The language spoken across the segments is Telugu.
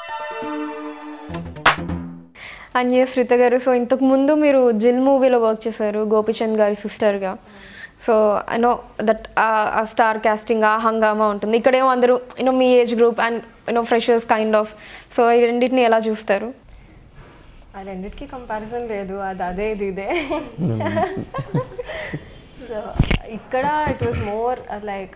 అండ్ ఎస్ శ్రీత గారు సో ఇంతకు ముందు మీరు జిల్ మూవీలో వర్క్ చేశారు గోపిచంద్ గారి సిస్టర్గా so I know that uh star casting uh హంగామా ఉంటుంది ఇక్కడేమో అందరూ యూనో మీ age group and you know freshers kind of so ఈ రెండింటిని ఎలా చూస్తారు ఆ రెండిటికి కంపారిజన్ లేదు అది అదే ఇది ఇదే సో ఇక్కడ ఇట్ వాజ్ మోర్ లైక్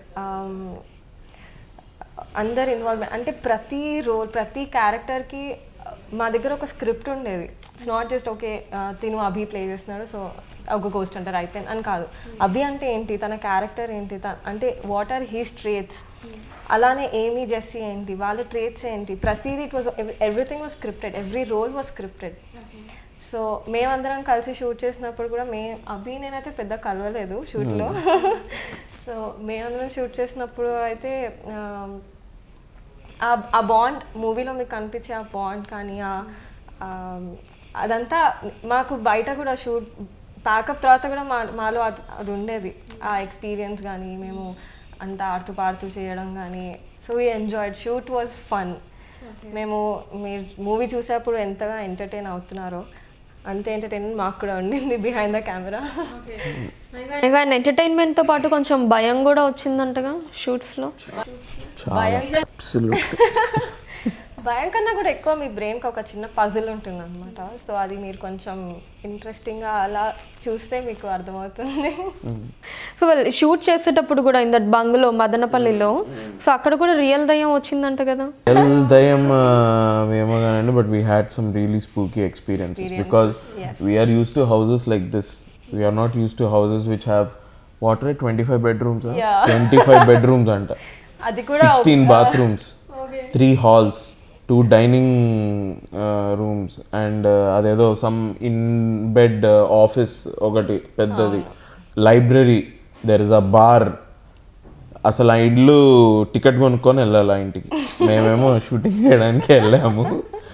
అందరు ఇన్వాల్వ్మెంట్ అంటే ప్రతి రోల్ ప్రతి క్యారెక్టర్కి మా దగ్గర ఒక స్క్రిప్ట్ ఉండేది ఇట్స్ నాట్ జస్ట్ ఓకే తిను అభి ప్లే చేస్తున్నాడు సో ఒక గోస్ట్ అంటారు అయిపోయింది అని కాదు అభి అంటే ఏంటి తన క్యారెక్టర్ ఏంటి త- అంటే వాట్ ఆర్ హీస్ ట్రేట్స్ అలానే ఏమీ జెస్సీ ఏంటి వాళ్ళ ట్రేట్స్ ఏంటి ప్రతిదీ it was everything was scripted every role was scripted so మేమందరం కలిసి షూట్ చేసినప్పుడు కూడా మే అభి నేనైతే పెద్ద కలవలేదు షూట్లో సో మేమందరం షూట్ చేసినప్పుడు అయితే ఆ, ఆ- ఆ బాండ్ మూవీలో మీకు కనిపించే ఆ బాండ్ కానీ ఆ ఆ, అదంతా మాకు బయట కూడా షూట్ ప్యాకప్ తర్వాత కూడా మా మాలో అది అది ఉండేది ఆ ఎక్స్పీరియన్స్ కానీ మేము అంతా ఆడుతూ పాడుతూ చేయడం కానీ so we enjoyed shoot was fun మేము మీరు మూవీ చూసేప్పుడు ఎంతగా ఎంటర్టైన్ అవుతున్నారో అంతే ఎంటర్టైన్మెంట్ మాకు కూడా ఉండింది బిహైండ్ ద కెమెరా అండ్ ఎంటర్టైన్మెంట్తో పాటు కొంచెం భయం కూడా వచ్చిందంటగా షూట్స్లో Absolute. భయం కన్నా కూడా ఎక్కువ మీ బ్రెయిన్కి ఒక చిన్న పజిల్ ఉంటుంది అనమాట సో అది మీరు కొంచెం ఇంట్రెస్టింగ్గా అలా చూస్తే మీకు అర్థమవుతుంది సో వాళ్ళు షూట్ చేసేటప్పుడు కూడా ఇన్ దట్ బంగ్లో మదనపల్లిలో సో అక్కడ కూడా రియల్ దయ్యం వచ్చిందంట కదా Hell దయం ఏమో కానండి but we had some really spooky experiences because we're used to houses like this we're not used to houses which have water twenty five bedrooms Yeah. Twenty five bedrooms అంట అది కూడా sixteen bathrooms three halls two dining rooms and అదేదో సమ్ ఇన్ బెడ్ ఆఫీస్ ఒకటి పెద్దది library there is a bar అసలు ఆ ఇల్లు టికెట్ కొనుక్కొని వెళ్ళాలి ఆ ఇంటికి మేమేమో షూటింగ్ చేయడానికి వెళ్ళాము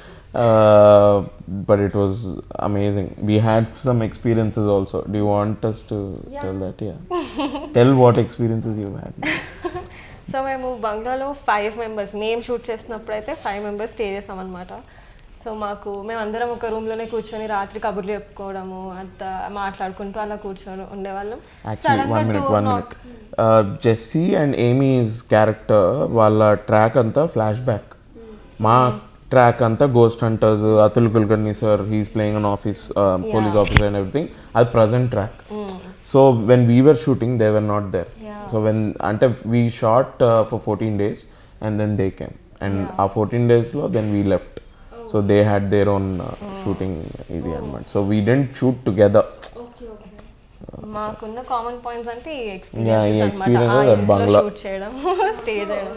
but it was amazing we had some experiences also do want us to tell that yeah tell what experiences you had so మేము బంగ్లాలో ఫైవ్ మెంబర్స్ మేము షూట్ చేసినప్పుడు అయితే ఫైవ్ మెంబర్స్ స్టే చేసామన్నమాట సో మాకు మేమందరం ఒక రూమ్లోనే కూర్చొని రాత్రి కబుర్లు చెప్పుకోవడము అంతా మాట్లాడుకుంటూ అలా కూర్చొని ఉండేవాళ్ళం actually one minute one minute Jessie and Amy's character వాళ్ళ ట్రాక్ అంతా ఫ్లాష్ బ్యాక్ మా ట్రాక్ అంతా ghost hunters Atul Kulkarni sir he's playing an office police officer and everything అది present track so when we were shooting they were not there so when అంటే we shot for fourteen days and then they came and uh fourteen డేస్లో then we left so they had their own shooting ఇది అనమాట so we didn't shoot together మాకున్న కామన్ పాయింట్స్ అంటే ఈ Yeah, ఈ ఎక్స్పీరియన్స్ experience అనమాట at Bangla. షూట్ చేయడం స్టే చేయడం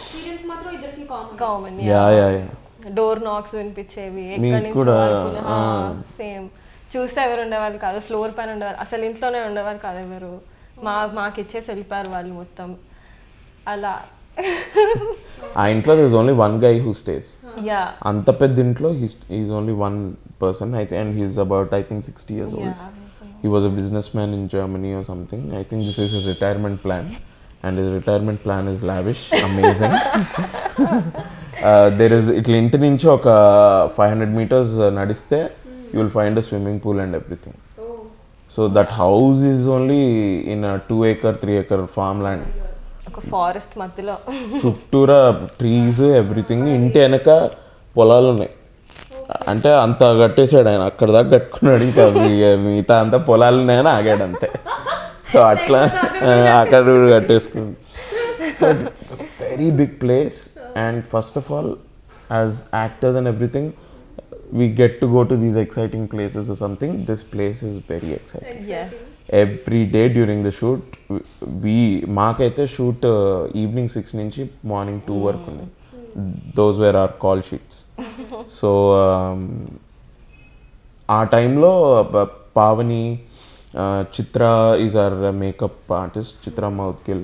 common yeah yeah yeah door knocks వినిపించేవి మీకు ఎక్కడి నుంచి కూడా, సేమ్ చూస్తే ఎవరు ఉండేవాళ్ళు కాదు ఫ్లోర్ పైన ఉండేవాళ్ళు అసలు ఇంట్లోనే ఉండేవాళ్ళు కాదు ఎవరు మా మాకు ఇచ్చేసి వెళ్ళిపోయారు వాళ్ళు మొత్తం అలా ఆ ఇంట్లో this only one guy who stays yeah అంత పెద్ద ఇంట్లో హీస్ ఓన్లీ వన్ పర్సన్ అయితే and he's about I think sixty years old he was a business man in Germany or something I think this is his retirement plan and his retirement plan is lavish amazing there is ఇట్లా ఇంటి నుంచి ఒక ఫైవ్ హండ్రెడ్ మీటర్స్ నడిస్తే you will find a swimming pool and everything so that house is only in two acre three acre farm land ఒక ఫారెస్ట్ మధ్యలో చుట్టూరా ట్రీస్ ఎవ్రీథింగ్ ఇంటి వెనక పొలాలు ఉన్నాయి అంటే అంత కట్టేశాడు ఆయన అక్కడ దాకా కట్టుకున్నాడు ఇంకా మీ- మిగతా అంతా పొలాలు ఉన్నాయని ఆగాడు అంతే సో అట్లా ఆ, అక్కడ కూడా కట్టేసుకున్నాడు so very big place and first of all as actors and everything we get to go to these exciting places something this place is very exciting as every day during the shoot we మాకైతే షూట్ ఈవినింగ్ సిక్స్ నుంచి మార్నింగ్ టూ వరకు ఉంది those were our call sheets so ఆ టైంలో Pavani uh, Chitra is our makeup artist Chitra Moudgil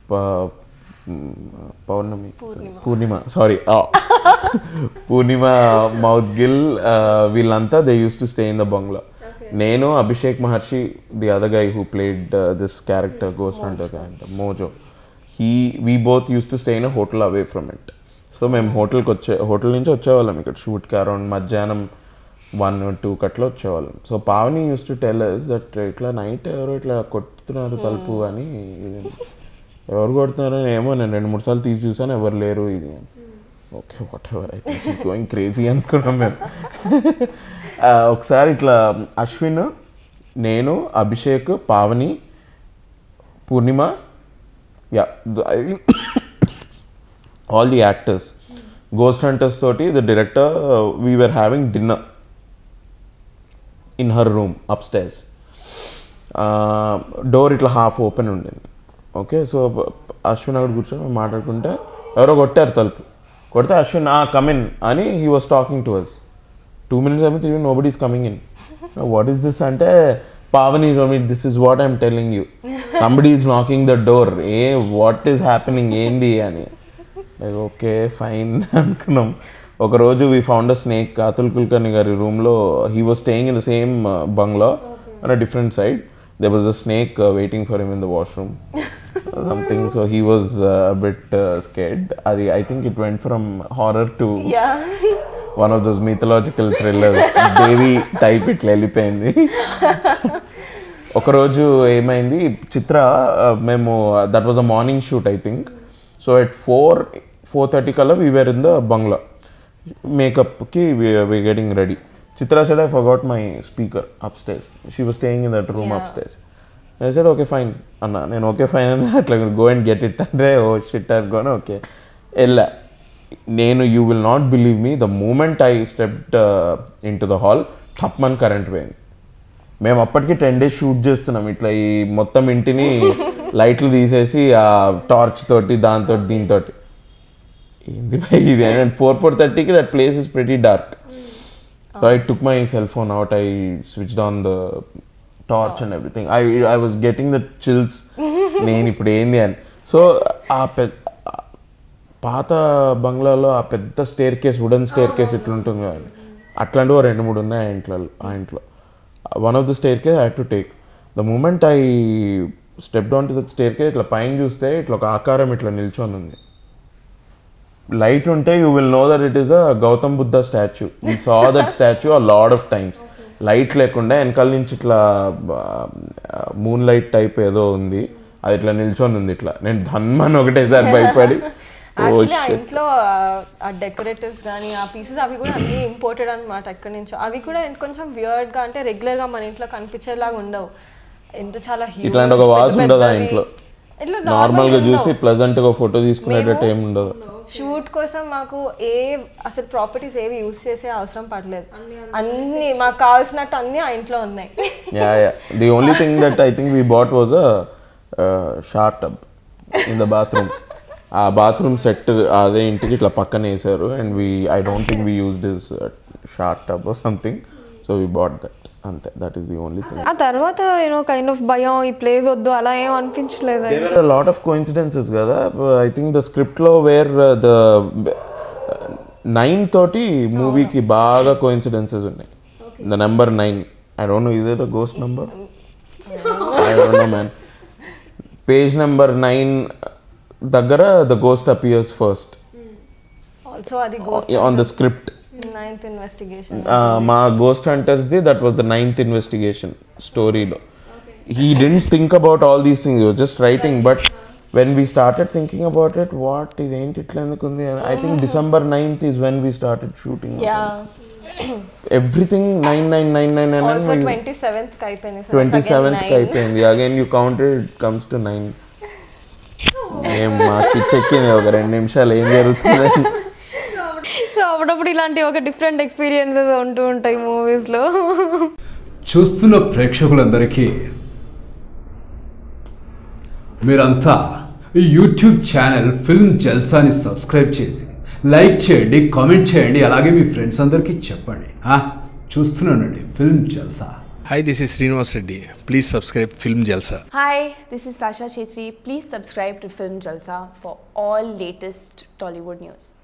Pournami Purnima sorry Purnima Moudgil వీళ్ళంతా they used to stay in the bungalow నేను Abhishek Maharshi the other guy who played this character ghost hunter character Mojo he we both used to stay in a hotel away from it so so మేము హోటల్కి వచ్చే హోటల్ నుంచి వచ్చేవాళ్ళం ఇక్కడ షూట్కి అరౌండ్ మధ్యాహ్నం వన్ టూ కట్లా వచ్చేవాళ్ళం so Pavani used to tell us that ఇట్లా నైట్ ఎవరో ఇట్లా కొట్టుతున్నారు తలుపు అని ఇది ఎవరు కొడుతున్నారు అని ఏమో నేను రెండు మూడు సార్లు తీసి చూసాను ఎవరు లేరు ఇది okay whatever I think is going crazy అనుకున్నాం మేము ఆ, ఒకసారి ఇట్లా అశ్విన్ నేను Abhishek Pavani Purnima yeah all the actors ghost hunters తోటి the director we were having dinner in her room upstairs door ఇట్లా హాఫ్ ఓపెన్ ఉండింది ఓకే సో అశ్విన్ అక్కడ కూర్చొని మేము మాట్లాడుకుంటే ఎవరో కొట్టారు తలుపు కొడితే అశ్విన్ ఆ కమిన్ అని he was talking to us two minutes అయిపోతే even nobody is coming in what is this అంటే పావని రోమి this is what I'm telling you somebody is knocking the door ఏ వాట్ ఈస్ హ్యాపెనింగ్ ఏంది అని ఓకే ఫైన్ అనుకున్నాం ఒకరోజు we found a snake Atul Kulkarni గారి రూమ్లో he was staying in the same bungalow on a different side they was a snake waiting for him in the washroom something so he was bit scared అది I think it went from horror to yeah one of those mythological thrillers Devi type ఇట్లా వెళ్ళిపోయింది ఒకరోజు ఏమైంది చిత్ర ఆ, మేము that was a morning shoot I think so at four four thirty కల్లా we were in the bungalow మేకప్కి we getting ready Chitra said I forgot my speaker upstairs she was staying in that room Yeah. Up upstairs I said okay fine అన్న నేను ఓకే ఫైన్ అని అట్లా గో అండ్ గెట్ ఇట్ అంటే ఓ షిట్ అనుకోని ఓకే వెళ్ళా నేను you will not believe me the moment I stepped in to the hall తప్పమని కరెంట్ పోయింది మేము అప్పటికి టెన్ డేస్ షూట్ చేస్తున్నాం ఇట్లా ఈ మొత్తం ఇంటిని లైట్లు తీసేసి ఆ టార్చ్ తోటి దాంతో దీంతో ఏంది భయ్ ఇది అండ్ ఫోర్ ఫోర్ థర్టీకి that place is pretty dark so I took my cell phone out I switched on the torch and everything I I was getting the chills నేను ఇప్పుడు ఏంది అని సో ఆ పెద్ద పాత బంగ్లాలో ఆ పెద్ద staircase wooden staircase ఇట్లుంటుంది కదా అట్లాంటివి ఓ రెండు మూడు ఉన్నాయి ఆ ఇంట్లో ఆ ఇంట్లో one of the staircase I to take the moment I step down to the staircase ఇట్లా పైన చూస్తే ఇట్లా ఒక ఆకారం ఇట్లా నిల్చొని ఉంది లైట్ ఉంటే you will know that it is a Gautam Buddha statue ఈ saw that statue a lot of times light లేకుండా వెనకాల నుంచి ఇట్లా మూన్ లైట్ టైప్ ఏదో ఉంది అది ఇట్లా నిల్చొని ఉంది ఇట్లా నేను ధన్మని ఒకటేసారి భయపడి ఓ యాక్చువల్లీ ఆ shit. ఇంట్లో ఆ- ఆ డెకరేటివ్స్ కానీ ఆ పీసెస్ అవి కూడా అన్ని ఇంపోర్టెడ్ అనమాట ఎక్కడి నుంచో అవి కూడా కొంచెం weird గా అంటే రెగ్యులర్ గా మన ఇంట్లో కనిపించేలాగా ఉండవు ఎంత చాలా huge, ఇట్లాంటి ఒక పెద్ద వాజ్ ఉండదు ఆ పెద్దవి. ఇంట్లో ఇట్లా నార్మల్ గా ఉండవు. చూసి ప్లెజెంట్ గా ఫోటో తీసుకునేటట్టు ఏమి ఉండదు షూట్ కోసం మాకు ఏ అసలు ప్రాపర్టీస్ ఏవి యూస్ చేసే అవసరం పడలేదు అన్ని మాకు కావాల్సినట్టు అన్ని ఆ ఇంట్లో ఉన్నాయి yeah yeah the only thing that I think we bought was a short tub in the bathroom ఆ బాత్రూమ్ సెట్ అదే ఇంటికి ఇట్లా పక్కన వేసారు and we I don't think we use this short tub something so we bought that అంతే that is the only thing ఆ తర్వాత యూనో కైండ్ ఆఫ్ భయం ఈ ప్లేస్ వద్దు అలా ఏం అనిపించలేదు there were a lot of coincidences కదా ఐ థింక్ ద స్క్రిప్ట్లో వేర్ ద నైన్ తోటి మూవీకి బాగా కోయిన్సిడెన్సెస్ ఉన్నాయి the number nine I don't know is it a ghost number I don't know man page number nine దగ్గర the ghost appears first also అది ghost on the script ninth investigation మా గోస్ట్ హంటర్స్ది that was the ninth investigation స్టోరీలో he didn't think about all these things just writing but when we started thinking about it what ఇదేంటి ఇట్లా ఎందుకు ఉంది I think December ninth is when we started shooting yeah everything nine nine nine nine also nine twenty seventh కి అయిపోయింది So ట్వంటీ it's again సెవెంత్కి nine. అయిపోయింది again you counted it comes to nine ఏం మాకు చెక్కింది ఒక రెండు నిమిషాలు ఏం జరుగుతుంది సో అప్పుడప్పుడు ఇలాంటి ఒక డిఫరెంట్ ఎక్స్పీరియన్సెస్ ఉంటూ ఉంటాయి మూవీస్లో చూస్తున్న ప్రేక్షకులందరికీ మీరంతా ఈ యూట్యూబ్ ఛానల్ ఫిల్మ్ జల్సాని సబ్స్క్రైబ్ చేసి లైక్ చేయండి కామెంట్ చేయండి అలాగే మీ ఫ్రెండ్స్ అందరికీ చెప్పండి ఆ, చూస్తున్నానండి film Jalsa Hi, this is Srinivas Reddy. Please subscribe Film Jalsa. Hi, this is Sasha Chetri. Please subscribe to Film Jalsa for all latest Tollywood news.